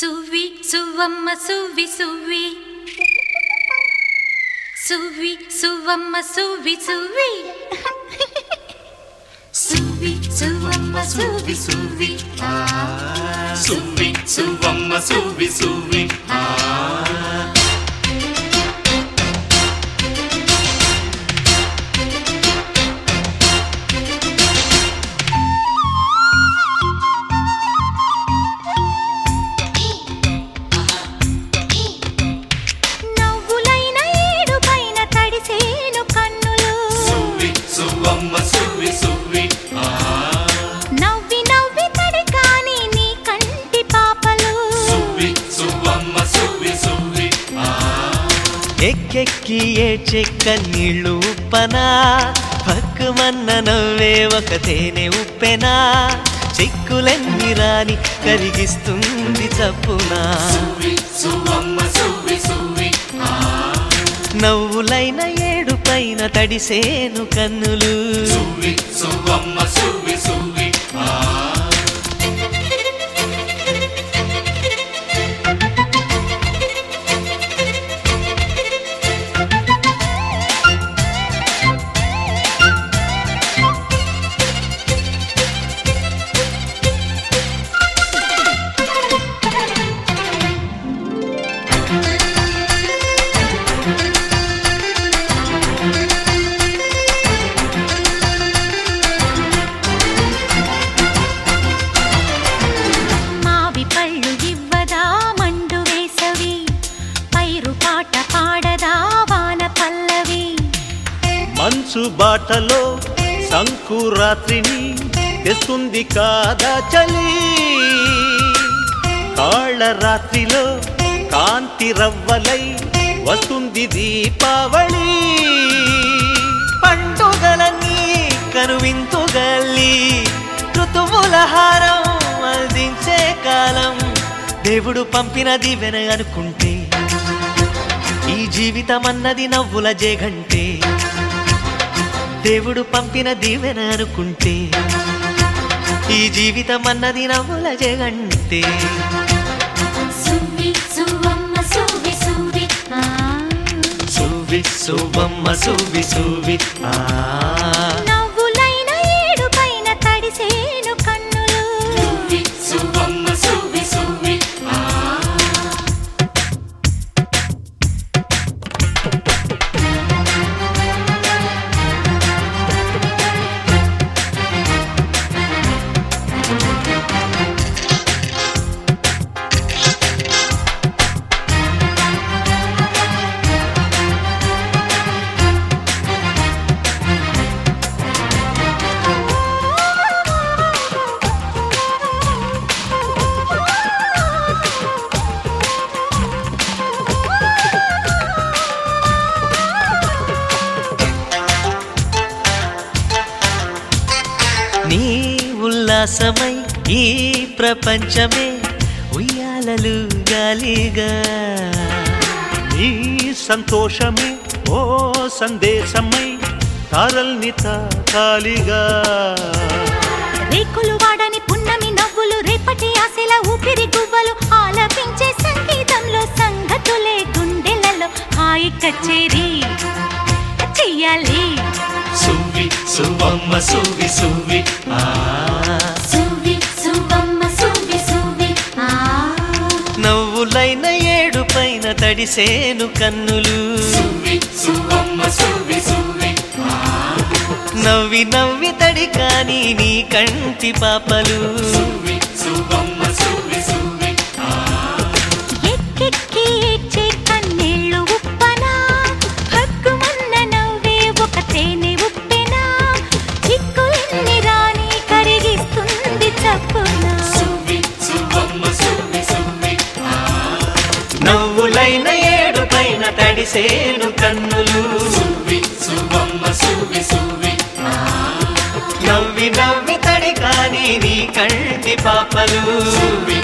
సువ్వి సువ్వమ్మ సువ్వి సువ్వి సువ్వి సువ్వమ్మ సువ్వి సువ్వి సువ్వి సువ్వమ్మ సువ్వి సువ్వి సువ్వి సువ్వమ్మ సువ్వి సువ్వి నవ్వులైన ఏడు పైన తడిసేను కన్నులు సువ్వి సువ్వమ్మ సువ్వి సువ్వి నవ్వి నవ్వి తడి కాని నీ కంటి పాపలు సువ్వి సువ్వమ్మ సువ్వి సువ్వి ఎక్కెక్కి ఏడ్చే కన్నీళ్ళు ఉప్పనా పక్కుమన్న నవ్వే ఒక తేనె ఉప్పెనా చిక్కులెన్ని రాని కరిగిస్తుంది చప్పునా సువ్వి సువ్వమ్మ సువ్వి సువ్వి నవ్వులైన ఏడు పైన తడిసేను కన్నులు సువ్వి సువ్వమ్మ సువ్వి సువ్వి మావి పళ్ళు ఇవ్వదా మండు వేసవి పైరు పాట పాడదా వాన పల్లవి మంచు బాటలో సంకురాత్రిని తెస్తుంది కాదా చలి కాళ్ళ రాత్రిలో కాంతి రవ్వలై వస్తుంది దీపావళి పండుగలన్నీ కనువింతుగల్లి ఋతువుల హారం అందించే కాలం దేవుడు పంపిన దీవెన అనుకుంటే ఈ జీవితం అన్నది నవ్వుల జేగంటే దేవుడు పంపిన దీవెన అనుకుంటే ఈ జీవితం అన్నది నవ్వుల జగంటే సువ్వి సువ్వమ్మ సువ్వి సువ్వి ఆ. సువి సువమ్మ సువి సువి ఆ నవ్వులైన ఏడు పైన తడిసేను కన్నులు సువ్వి సువ్వమ్మ సువ్వి సువ్వి నీ ఉల్లాసమై ఈ ప్రపంచమే ఉయ్యాలలు గాలిగా నీ సంతోషమే ఓ సందేశమై తారల్ని తాకాలిగా రేకులు వాడని పున్నమి నవ్వులు రేపటి ఆశల ఊపిరి గువ్వలు ఆలపించే సంగీతంలో సంగతులే గుండెలలో హాయి కచేరీ చెయ్యాలి సువ్వి సువ్వమ్మ సువ్వి సువ్వి సువ్వి సువ్వమ్మ సువ్వి సువ్వి ఆ. నవ్వులైన ఏడు పైన తడిసేను కన్నులు సువ్వి సువ్వమ్మ సువ్వి సువ్వి నవ్వి నవ్వి తడి కాని నీ కంటి పాపలు సువ్వి సువ్వమ్మ సువ్వి సువ్వి ఎక్కెక్కి ఏడ్చే కన్నీళ్ళు ఉప్పనా హక్కుమన్న నవ్వే ఒక తేనె ఉప్పెనా చిక్కులెన్ని రాని కరిగిస్తుంది చప్పున సువ్వి సువ్వమ్మ సువ్వి సువ్వి నవ్వులైన ఏడు పైన తడిసేను కన్నులు సువ్వి సువ్వమ్మ సువ్వి సువ్వి నవ్వి నవ్వి తడి కాని నీ కంటి పాపలు సువ్వి